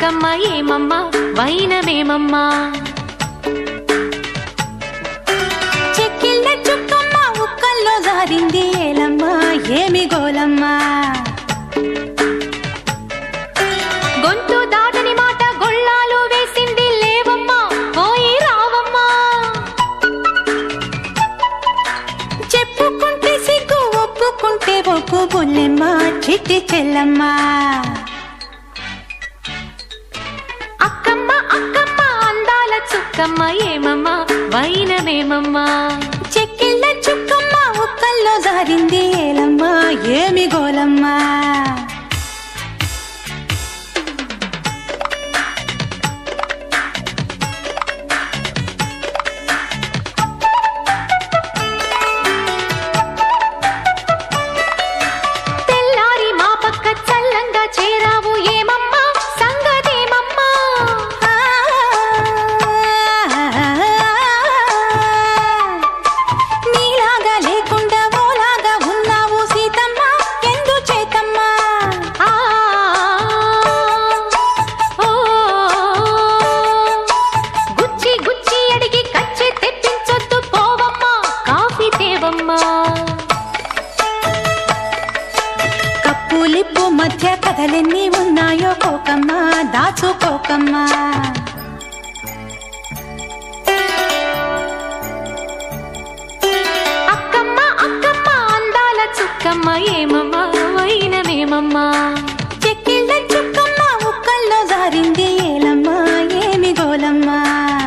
అక్కమ్మ ఏమమ్మా వైనమేమమ్మా చెక్కిళ్ళ చుక్కమ్మ ఉక్కల్లో జారింది ఏలమ్మ ఏమి గోలమ్మ గొంతు దాటని మాట గొళ్ళాలు వేసింది లేవమ్మా పోయి రావమ్మా చెప్పుకుంటే సిగ్గు ఒప్పుకుంటే ఒప్పు బుల్లెమ్మ చిట్టి చెల్లమ్మ అక్కమ్మ అక్కమ్మ అందాల చుక్కమ్మ ఏమమ్మా వైనమేమమ్మా చెక్కిళ్ళ చుక్కమ్మ ఉక్కల్లో జారింది ఏలమ్మ ఏమి గోలమ్మ తెల్లారి మా పక్క చల్లంగా చేరావు ఏమమ్మా సంగతేమమ్మా నీలాగా లేకుండా ఓలాగా ఉన్నావు సీతమ్మ ఎందు చేతమ్మా ఆ ఓ గుచ్చి గుచ్చి అడిగి కచ్చి తెప్పించొద్దు పోవమ్మా కాఫీ తేవమ్మా కప్పులిప్పు మధ్య కథలెన్ని ఉన్నాయో కోకమ్మా దాచుకోకమ్మా అక్కమ్మ అక్కమ్మ అందాల చుక్కమ్మ ఏమమ్మా వైనమేమమ్మా చెక్కిళ్ళ చుక్కమ్మ ఉక్కల్లో జారింది ఏలమ్మా ఏమి గోలమ్మా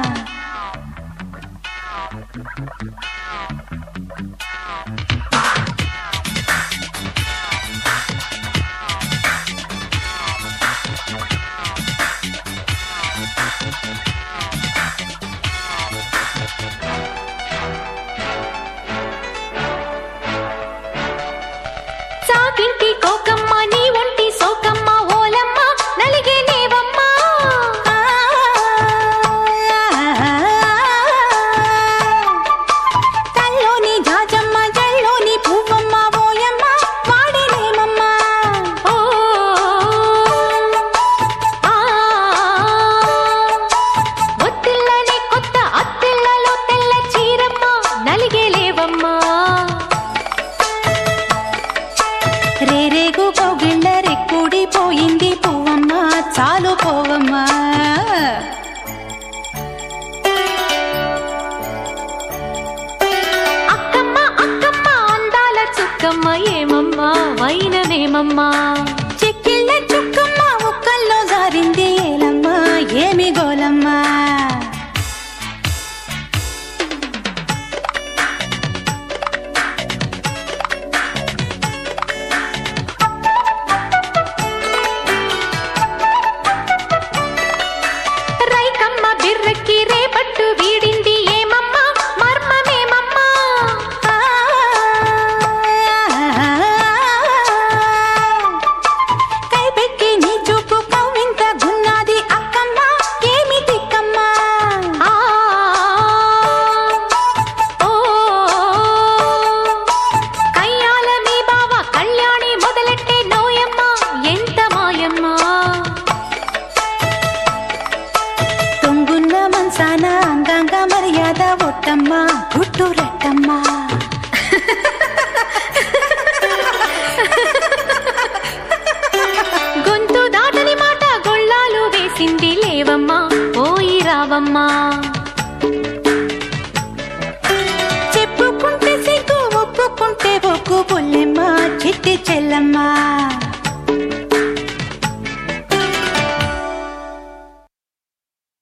చాకింటి కోకమ్మ నీ ఒంటి సోకమ్మ ఓలమ్మ నలిగే లేవమ్మా తల్లోని జాజమ్మ జల్లోని పువ్వమ్మ ఓయమ్మ వాడినేమమ్మా ఓ ఆ ఒత్తిళ్ళని కొత్త అత్తిళ్ళలో తెల్ల చీరమ్మ నలిగే లేవమ్మా రేరేగు కోగిళ్ళ రెక్కుడి పోయింది పువ్వమ్మ చాలు పోవమ్మా అక్కమ్మ అక్కమ్మ అందాల చుక్కమ్మ ఏమమ్మా వైనమేమమ్మా చెక్కిళ్ళ చుక్కమ్మ ఉక్కల్లో జారింది ఏలమ్మ ఏమి గోలమ్మా రైకమ్మ బిర్రెక్కి రేపట్టు వీడింది ఏమమ్మా మర్మమేమమ్మా కైపెక్కి నీ చూపు కవ్వింత గున్నాది అక్కమ్మ ఏమి తిక్కమ్మా ఆ ఓ కయ్యాల మీ బావ కళ్యాణి మొదలెట్టే నోయమ్మ ఎంత మాయమ్మా తొంగున్న మనసాన అంగాంగ మర్యాద ఒట్టమ్మ గుట్టు రట్టమ్మా గొంతు దాటని మాట గొళ్ళాలు వేసింది లేవమ్మా పోయి రావమ్మా చెప్పుకుంటే సిగ్గు ఒప్పుకుంటే ఒక్కు బుల్లెమ్మ చిట్టి చెల్లమ్మ